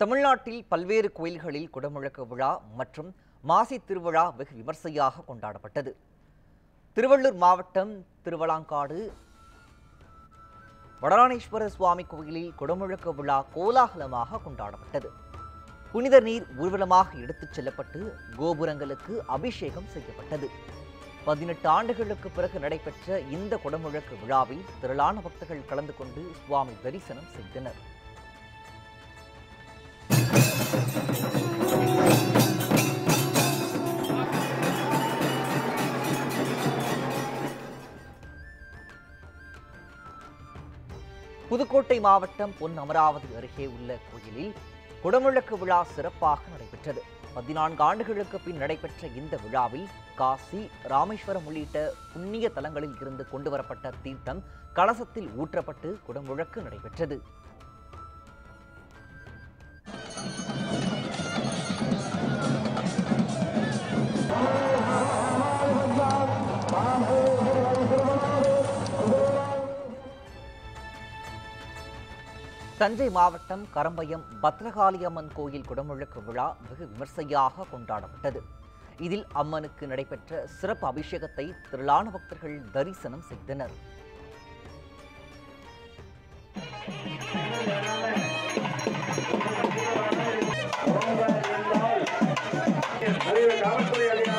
தமிழ்நாட்டில் பல்வேறு கோயில்களில் குடமுழக்கு விழா மற்றும் மாசி திருவிழா வெகு விமர்சையாக கொண்டாடப்பட்டது திருவள்ளூர் மாவட்டம் திருவலாங்காடு வடராணேஸ்வர சுவாமி கோயிலில் குடமுழக்கு விழா கோலாகலமாக கொண்டாடப்பட்டது புனித நீர் ஊர்வலமாக எடுத்துச் செல்லப்பட்டு கோபுரங்களுக்கு அபிஷேகம் செய்யப்பட்டது பதினெட்டு ஆண்டுகளுக்கு பிறகு நடைபெற்ற இந்த குடமுழக்கு விழாவில் திரளான பக்தர்கள் கலந்து கொண்டு சுவாமி தரிசனம் செய்தனர் புதுக்கோட்டை மாவட்டம் பொன் அமராவதி அருகே உள்ள கோயிலில் குடமுழக்கு விழா சிறப்பாக நடைபெற்றது பதினான்கு ஆண்டுகளுக்கு பின் நடைபெற்ற இந்த விழாவில் காசி ராமேஸ்வரம் உள்ளிட்ட புண்ணிய தலங்களில் இருந்து கொண்டு வரப்பட்ட தீர்த்தம் கலசத்தில் ஊற்றப்பட்டு குடமுழக்கு நடைபெற்றது தஞ்சை மாவட்டம் கரம்பயம் பத்ரகாளியம்மன் கோயில் குடமுழக்கு விழா வெகு விமர்சையாக கொண்டாடப்பட்டது இதில் அம்மனுக்கு நடைபெற்ற சிறப்பு அபிஷேகத்தை திரளான பக்தர்கள் தரிசனம் செய்தனர் அறிவு காவல்துறை அதிகாரி